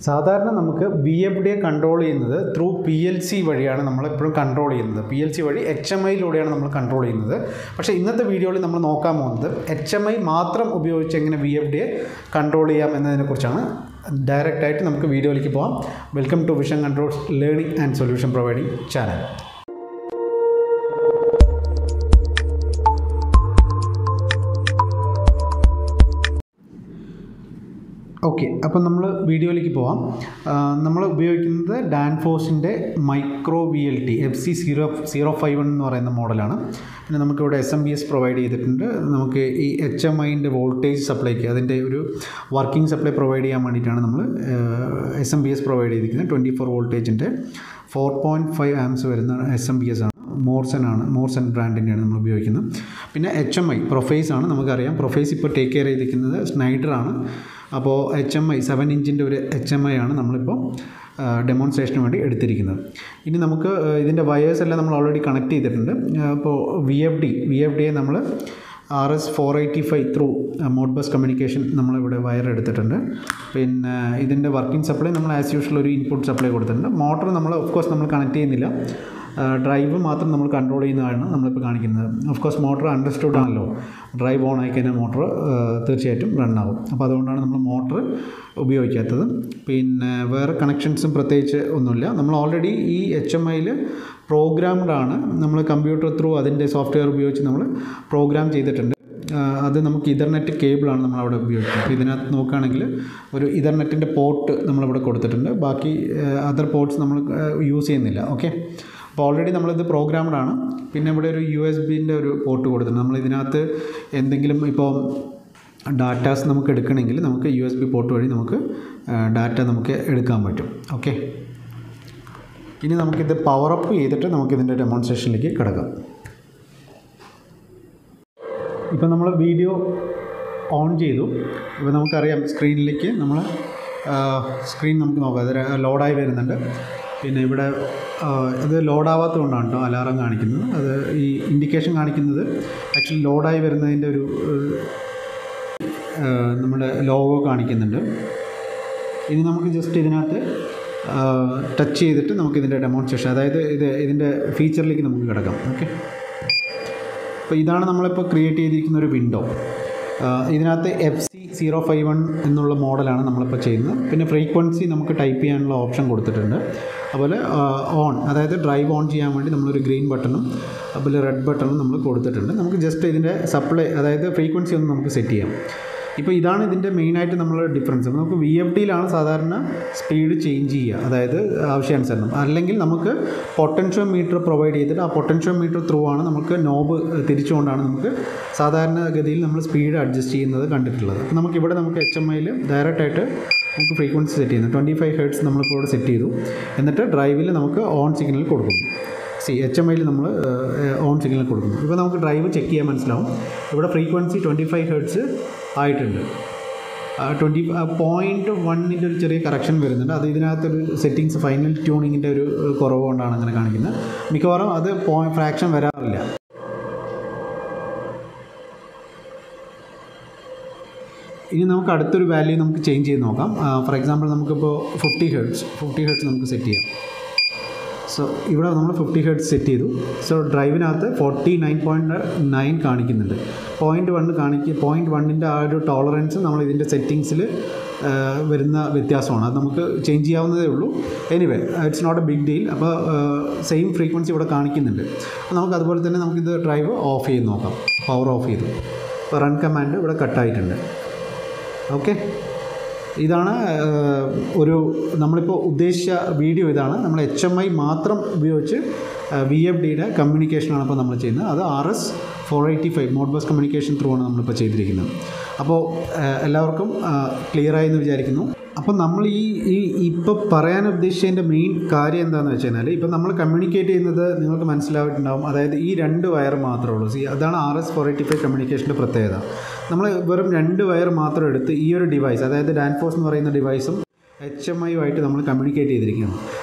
സാധാരണ നമുക്ക് V F ഡിയെ കൺട്രോൾ ചെയ്യുന്നത് ത്രൂ പി എൽ സി വഴിയാണ് നമ്മളെപ്പോഴും കൺട്രോൾ ചെയ്യുന്നത് പി എൽ സി വഴി എച്ച് എം ഐയിലൂടെയാണ് നമ്മൾ കൺട്രോൾ ചെയ്യുന്നത് പക്ഷേ ഇന്നത്തെ വീഡിയോയിൽ നമ്മൾ നോക്കാൻ പോകുന്നത് എച്ച് എം ഐ മാത്രം ഉപയോഗിച്ച് എങ്ങനെ വി എഫ് ഡിയെ കൺട്രോൾ ചെയ്യാം എന്നതിനെക്കുറിച്ചാണ് ഡയറക്റ്റ് ആയിട്ട് നമുക്ക് വീഡിയോയിലേക്ക് പോകാം welcome to vision controls learning and solution providing channel okay അപ്പം നമ്മൾ വീഡിയോയിലേക്ക് പോവാം നമ്മൾ ഉപയോഗിക്കുന്നത് ഡാൻഫോസിൻ്റെ micro V L T F C zero zero five one എന്ന് പറയുന്ന മോഡലാണ് പിന്നെ നമുക്കിവിടെ S M B S provide ചെയ്തിട്ടുണ്ട് നമുക്ക് ഈ എച്ച് എം ഐൻ്റെ വോൾട്ടേജ് സപ്ലൈക്ക് അതിൻ്റെ ഒരു വർക്കിംഗ് സപ്ലൈ പ്രൊവൈഡ് ചെയ്യാൻ വേണ്ടിയിട്ടാണ് നമ്മൾ S M B S provide ചെയ്തിരിക്കുന്നത് ട്വൻറ്റി ഫോർ വോൾട്ടേജിൻ്റെ ഫോർ പോയിൻറ്റ് ഫൈവ് ആംസ് വരുന്ന എസ് എം ബി എസ് ആണ് മോർസൺ ആണ് മോർസൺ ബ്രാൻഡിൻ്റെയാണ് നമ്മൾ ഉപയോഗിക്കുന്നത് പിന്നെ എച്ച് എം ഐ പ്രൊഫൈസ് ആണ് നമുക്കറിയാം പ്രൊഫൈസ് ഇപ്പോൾ ടേക്ക് കെയർ ചെയ്തിരിക്കുന്നത് സ്നൈഡറാണ് അപ്പോൾ എച്ച് എം ഐ സെവൻ ഇഞ്ചിൻ്റെ ഒരു എച്ച് എം ഐ ആണ് നമ്മളിപ്പോൾ ഡെമോൺസ്ട്രേഷന് വേണ്ടി എടുത്തിരിക്കുന്നത് ഇനി നമുക്ക് ഇതിൻ്റെ വയേഴ്സ് എല്ലാം നമ്മൾ ഓൾറെഡി കണക്ട് ചെയ്തിട്ടുണ്ട് അപ്പോൾ V F D V F ഡിയെ നമ്മൾ R S four eighty five through Modbus communication നമ്മളിവിടെ വയർ എടുത്തിട്ടുണ്ട് പിന്നെ ഇതിൻ്റെ വർക്കിംഗ് സപ്ലൈ നമ്മൾ ആസ് യൂഷ്വൽ ഒരു ഇൻപുട്ട് സപ്ലൈ കൊടുത്തിട്ടുണ്ട് മോട്ടർ നമ്മൾ ഓഫ് കോഴ്സ് നമ്മൾ കണക്ട് ചെയ്യുന്നില്ല ഡ്രൈവ് മാത്രം നമ്മൾ കൺട്രോൾ ചെയ്യുന്നതാണ് നമ്മളിപ്പോൾ കാണിക്കുന്നത് ഓഫ് കോഴ്സ് മോട്ടർ അണ്ടർസ്റ്റുഡ് ആണല്ലോ ഡ്രൈവ് ഓൺ ആയി കഴിഞ്ഞാൽ മോട്ടർ തീർച്ചയായിട്ടും റൺ ആവും അപ്പോൾ അതുകൊണ്ടാണ് നമ്മൾ മോട്ടർ ഉപയോഗിക്കാത്തത് പിന്നെ വേറെ കണക്ഷൻസും പ്രത്യേകിച്ച് ഒന്നുമില്ല നമ്മൾ ഓൾറെഡി ഈ എച്ച് എം ഐയിൽ പ്രോഗ്രാംഡ് ആണ് നമ്മൾ കമ്പ്യൂട്ടർ ത്രൂ അതിൻ്റെ സോഫ്റ്റ്വെയർ ഉപയോഗിച്ച് നമ്മൾ പ്രോഗ്രാം ചെയ്തിട്ടുണ്ട് അത് നമുക്ക് ഇതർനെറ്റ് കേബിളാണ് നമ്മൾ അവിടെ ഉപയോഗിക്കുന്നത് അപ്പോൾ ഇതിനകത്ത് നോക്കുകയാണെങ്കിൽ ഒരു ഇതർനെറ്റിൻ്റെ പോർട്ട് നമ്മളവിടെ കൊടുത്തിട്ടുണ്ട് ബാക്കി അതർ പോർട്ട്സ് നമ്മൾ യൂസ് ചെയ്യുന്നില്ല ഓക്കെ അപ്പോൾ ഓൾറെഡി നമ്മളിത് പ്രോഗ്രാംഡ് ആണ് പിന്നെ ഇവിടെ ഒരു യു എസ് ബിൻ്റെ ഒരു പോർട്ട് കൊടുത്തിട്ടുണ്ട് നമ്മൾ ഇതിനകത്ത് എന്തെങ്കിലും ഇപ്പോൾ ഡാറ്റാസ് നമുക്ക് എടുക്കണമെങ്കിൽ നമുക്ക് യു എസ് ബി പോർട്ട് വഴി നമുക്ക് ഡാറ്റ നമുക്ക് എടുക്കാൻ പറ്റും ഓക്കെ ഇനി നമുക്കിത് പവറപ്പ് ചെയ്തിട്ട് നമുക്കിതിൻ്റെ ഡെമോൺസ്ട്രേഷനിലേക്ക് കിടക്കാം ഇപ്പോൾ നമ്മൾ വീഡിയോ ഓൺ ചെയ്തു ഇപ്പോൾ നമുക്കറിയാം സ്ക്രീനിലേക്ക് നമ്മൾ സ്ക്രീൻ നമുക്ക് നോക്കാം അത് ലോഡായി വരുന്നുണ്ട് പിന്നെ ഇവിടെ ഇത് ലോഡാവാത്തതുകൊണ്ടാണ് കേട്ടോ അലാറം കാണിക്കുന്നത് അത് ഈ ഇൻഡിക്കേഷൻ കാണിക്കുന്നത് ആക്ച്വലി ലോഡായി വരുന്നതിൻ്റെ ഒരു നമ്മുടെ ലോഗോ കാണിക്കുന്നുണ്ട് ഇനി നമുക്ക് ജസ്റ്റ് ഇതിനകത്ത് ടച്ച് ചെയ്തിട്ട് നമുക്ക് ഇതിൻ്റെ ഡെമോൺസ്ട്രേഷൻ അതായത് ഇത് ഇതിൻ്റെ ഫീച്ചറിലേക്ക് നമുക്ക് കിടക്കാം ഓക്കെ അപ്പോൾ ഇതാണ് നമ്മളിപ്പോൾ ക്രിയേറ്റ് ചെയ്തിരിക്കുന്ന ഒരു വിൻഡോ ഇതിനകത്ത് F C zero five one എന്നുള്ള മോഡലാണ് നമ്മളിപ്പോൾ ചെയ്യുന്നത് പിന്നെ ഫ്രീക്വൻസി നമുക്ക് ടൈപ്പ് ചെയ്യാനുള്ള ഓപ്ഷൻ കൊടുത്തിട്ടുണ്ട് അതുപോലെ ഓൺ അതായത് ഡ്രൈവ് ഓൺ ചെയ്യാൻ വേണ്ടി നമ്മളൊരു ഗ്രീൻ ബട്ടണും അതുപോലെ റെഡ് ബട്ടണും നമ്മൾ കൊടുത്തിട്ടുണ്ട് നമുക്ക് ജസ്റ്റ് ഇതിൻ്റെ സപ്ലൈ അതായത് ഫ്രീക്വൻസി ഒന്ന് നമുക്ക് സെറ്റ് ചെയ്യാം ഇപ്പോൾ ഇതാണ് ഇതിൻ്റെ മെയിനായിട്ട് നമ്മൾ ഡിഫറൻസ് നമുക്ക് വി എഫ് ഡിയിലാണ് സാധാരണ സ്പീഡ് ചേഞ്ച് ചെയ്യുക അതായത് ആവശ്യാനുസരണം അല്ലെങ്കിൽ നമുക്ക് പൊട്ടൻഷ്യോ മീറ്റർ പ്രൊവൈഡ് ചെയ്തിട്ട് ആ പൊട്ടൻഷ്യോ മീറ്റർ ത്രൂ ആണ് നമുക്ക് നോബ് തിരിച്ചുകൊണ്ടാണ് നമുക്ക് സാധാരണഗതിയിൽ നമ്മൾ സ്പീഡ് അഡ്ജസ്റ്റ് ചെയ്യുന്നത് കണ്ടിട്ടുള്ളത് അപ്പോൾ നമുക്കിവിടെ നമുക്ക് എച്ച് എം ഐയിൽ ഡയറക്റ്റായിട്ട് നമുക്ക് ഫ്രീക്വൻസി സെറ്റ് ചെയ്യുന്നു ട്വൻറ്റി ഫൈവ് ഹെഡ്സ് നമ്മളിപ്പോൾ ഇവിടെ സെറ്റ് ചെയ്തു എന്നിട്ട് ഡ്രൈവിൽ നമുക്ക് ഓൺ സിഗ്നൽ കൊടുക്കുന്നു സി എച്ച് എം ഐയിൽ നമ്മൾ ഓൺ സിഗ്നൽ കൊടുക്കുന്നു ഇപ്പോൾ നമുക്ക് ഡ്രൈവ് ചെക്ക് ചെയ്യാൻ മനസ്സിലാവും ഇവിടെ ഫ്രീക്വൻസി ട്വൻറ്റി ഫൈവ് ഹെഡ്സ് ആയിട്ടുണ്ട് ട്വൻറ്റി പോയിൻറ്റ് വണ്ണിൻ്റെ ഒരു ചെറിയ കറക്ഷൻ വരുന്നുണ്ട് അത് ഇതിനകത്തൊരു സെറ്റിങ്സ് ഫൈനൽ ട്യൂണിങ്ങിൻ്റെ ഒരു കുറവ് കൊണ്ടാണ് അങ്ങനെ കാണിക്കുന്നത് മിക്കവാറും അത് പോയി ഫ്രാക്ഷൻ വരാറില്ല ഇനി നമുക്ക് അടുത്തൊരു വാല്യൂ നമുക്ക് ചേഞ്ച് ചെയ്ത് നോക്കാം ഫോർ എക്സാമ്പിൾ നമുക്കിപ്പോൾ ഫിഫ്റ്റി ഹെഡ്സ് ഫിഫ്റ്റി ഹെഡ്സ് നമുക്ക് സെറ്റ് ചെയ്യാം സോ ഇവിടെ നമ്മൾ ഫിഫ്റ്റി ഹെഡ്സ് സെറ്റ് ചെയ്തു സോ ഡ്രൈവിനകത്ത് ഫോർട്ടി നയൻ പോയിൻറ്റ് നയൻ കാണിക്കുന്നുണ്ട് പോയിൻറ്റ് വൺ കാണിക്കുക പോയിൻറ്റ് വണ്ണിൻ്റെ ആ ഒരു ടോളറൻസ് നമ്മൾ ഇതിൻ്റെ സെറ്റിങ്സിൽ വരുന്ന വ്യത്യാസമാണ് അത് നമുക്ക് ചേഞ്ച് ചെയ്യാവുന്നതേ ഉള്ളൂ anyway it's not a big deal അപ്പോൾ സെയിം ഫ്രീക്വൻസി ഇവിടെ കാണിക്കുന്നുണ്ട് അപ്പോൾ നമുക്ക് അതുപോലെ തന്നെ നമുക്കിത് ഡ്രൈവ് ഓഫ് ചെയ്ത് നോക്കാം പവർ ഓഫ് ചെയ്തു ഇപ്പോൾ റൺ കമാൻഡ് ഇവിടെ കട്ടായിട്ടുണ്ട് ഓക്കെ ഇതാണ് ഒരു നമ്മളിപ്പോൾ ഉദ്ദേശിച്ച വീഡിയോ ഇതാണ് നമ്മൾ എച്ച് എം ഐ മാത്രം ഉപയോഗിച്ച് വി എഫ് ഡിയുടെ കമ്മ്യൂണിക്കേഷനാണ് ഇപ്പോൾ നമ്മൾ ചെയ്യുന്നത് അത് R S four eighty five Modbus communication through ആണ് നമ്മളിപ്പോൾ ചെയ്തിരിക്കുന്നത് അപ്പോൾ എല്ലാവർക്കും ക്ലിയറായി എന്ന് വിചാരിക്കുന്നു അപ്പോൾ നമ്മൾ ഈ ഈ ഇപ്പോൾ പറയാൻ ഉദ്ദേശിച്ചതിൻ്റെ മെയിൻ കാര്യം എന്താണെന്ന് വെച്ച് കഴിഞ്ഞാൽ ഇപ്പോൾ നമ്മൾ കമ്മ്യൂണിക്കേറ്റ് ചെയ്യുന്നത് നിങ്ങൾക്ക് മനസ്സിലായിട്ടുണ്ടാവും അതായത് ഈ രണ്ട് വയർ മാത്രമേ ഉള്ളൂ സി അതാണ് R S four eighty five കമ്മ്യൂണിക്കേഷൻ്റെ പ്രത്യേകത നമ്മൾ വെറും രണ്ട് വയർ മാത്രം എടുത്ത് ഈ ഒരു ഡിവൈസ് അതായത് ഡാൻഫോസ് എന്ന് പറയുന്ന ഡിവൈസും എച്ച് എം ഐയുമായിട്ട് നമ്മൾ കമ്മ്യൂണിക്കേറ്റ് ചെയ്തിരിക്കുകയാണ്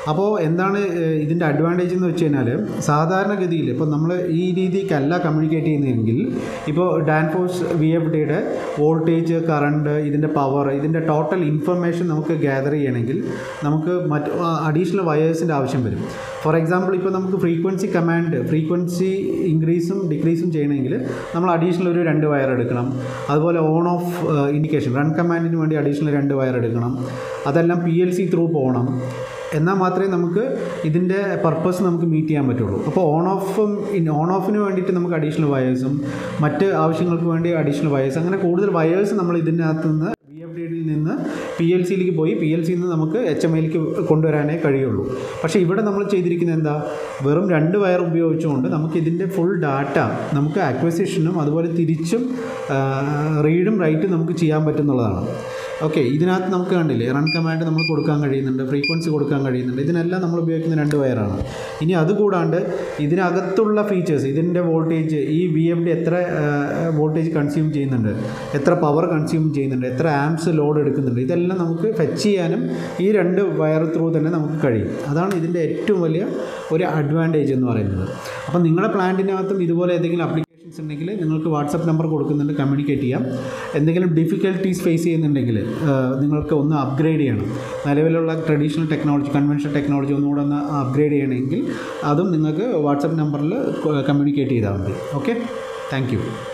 അപ്പോൾ എന്താണ് ഏഹ്, ഇതിൻ്റെ അഡ്വാൻറ്റേജ് എന്ന് വെച്ച് കഴിഞ്ഞാൽ സാധാരണഗതിയിൽ ഇപ്പോൾ നമ്മൾ ഈ രീതിക്കല്ല കമ്മ്യൂണിക്കേറ്റ് ചെയ്യുന്നതെങ്കിൽ ഇപ്പോൾ ഡാൻഫോഴ്സ് വി എഫ് ഡിയുടെ വോൾട്ടേജ് കറണ്ട് ഇതിൻ്റെ പവർ ഇതിൻ്റെ ടോട്ടൽ ഇൻഫർമേഷൻ നമുക്ക് ഗ്യാദർ ചെയ്യണമെങ്കിൽ നമുക്ക് മറ്റ് അഡീഷണൽ വയേഴ്സിൻ്റെ ആവശ്യം വരും ഫോർ എക്സാമ്പിൾ ഇപ്പോൾ നമുക്ക് ഫ്രീക്വൻസി കമാൻഡ് ഫ്രീക്വൻസി ഇൻക്രീസും ഡിക്രീസും ചെയ്യണമെങ്കിൽ നമ്മൾ അഡീഷണൽ ഒരു രണ്ട് വയർ എടുക്കണം അതുപോലെ ഓൺ ഓഫ് ഇൻഡിക്കേഷൻ റൺ കമാൻഡിന് വേണ്ടി അഡീഷണൽ രണ്ട് വയർ എടുക്കണം അതെല്ലാം പി എൽ സി ത്രൂ പോകണം എന്നാൽ മാത്രമേ നമുക്ക് ഇതിൻ്റെ പർപ്പസ് നമുക്ക് മീറ്റ് ചെയ്യാൻ പറ്റുള്ളൂ അപ്പോൾ ഓൺ ഓഫും ഓൺ ഓഫിന് വേണ്ടിയിട്ട് നമുക്ക് അഡീഷണൽ വയേഴ്സും മറ്റ് ആവശ്യങ്ങൾക്ക് വേണ്ടി അഡീഷണൽ വയേഴ്സ് അങ്ങനെ കൂടുതൽ വയേഴ്സ് നമ്മൾ ഇതിൻ്റെ അകത്ത് നിന്ന് വി എഫ് ഡിയിൽ നിന്ന് പി എൽ സിയിലേക്ക് പോയി പി എൽ സിയിൽ നിന്ന് നമുക്ക് എച്ച് എം ഐയിലേക്ക് കൊണ്ടുവരാനേ കഴിയുള്ളൂ പക്ഷേ ഇവിടെ നമ്മൾ ചെയ്തിരിക്കുന്നത് എന്താ വെറും രണ്ട് വയർ ഉപയോഗിച്ചുകൊണ്ട് നമുക്ക് ഇതിൻ്റെ ഫുൾ ഡാറ്റ നമുക്ക് അക്വസിഷനും അതുപോലെ തിരിച്ചും റീഡും റൈറ്റും നമുക്ക് ചെയ്യാൻ പറ്റുന്നുള്ളതാണ് ഓക്കെ ഇതിനകത്ത് നമുക്ക് കണ്ടില്ലേ റൺ കമാൻഡ് നമ്മൾ കൊടുക്കാൻ കഴിയുന്നുണ്ട് ഫ്രീക്വൻസി കൊടുക്കാൻ കഴിയുന്നുണ്ട് ഇതിനെല്ലാം നമ്മൾ ഉപയോഗിക്കുന്ന രണ്ട് വയറാണ് ഇനി അതുകൂടാണ്ട് ഇതിനകത്തുള്ള ഫീച്ചേഴ്സ് ഇതിൻ്റെ വോൾട്ടേജ് ഈ വി എഫ് ഡി എത്ര വോൾട്ടേജ് കൺസ്യൂം ചെയ്യുന്നുണ്ട് എത്ര പവർ കൺസ്യൂം ചെയ്യുന്നുണ്ട് എത്ര ആംസ് ലോഡ് എടുക്കുന്നുണ്ട് ഇതെല്ലാം നമുക്ക് ഫെച്ച് ചെയ്യാനും ഈ രണ്ട് വയർ ത്രൂ തന്നെ നമുക്ക് കഴിയും അതാണ് ഇതിൻ്റെ ഏറ്റവും വലിയ ഒരു അഡ്വാൻറ്റേജ് എന്ന് പറയുന്നത് അപ്പം നിങ്ങളുടെ പ്ലാന്റിനകത്തും ഇതുപോലെ ഏതെങ്കിലും അപ്ലിക്കേഷൻസ് ഉണ്ടെങ്കിൽ നിങ്ങൾക്ക് വാട്സപ്പ് നമ്പർ കൊടുക്കുന്നുണ്ട് കമ്മ്യൂണിക്കേറ്റ് ചെയ്യാം എന്തെങ്കിലും ഡിഫിക്കൽട്ടീസ് ഫേസ് ചെയ്യുന്നുണ്ടെങ്കിൽ നിങ്ങൾക്ക് ഒന്ന് അപ്ഗ്രേഡ് ചെയ്യണം നിലവിലുള്ള ട്രഡീഷണൽ ടെക്നോളജി കൺവെൻഷണൽ ടെക്നോളജി ഒന്നുകൂടെ ഒന്ന് അപ്ഗ്രേഡ് ചെയ്യണമെങ്കിൽ അതും നിങ്ങൾക്ക് വാട്സപ്പ് നമ്പറിൽ കമ്മ്യൂണിക്കേറ്റ് ചെയ്താൽ മതി ഓക്കെ താങ്ക് യു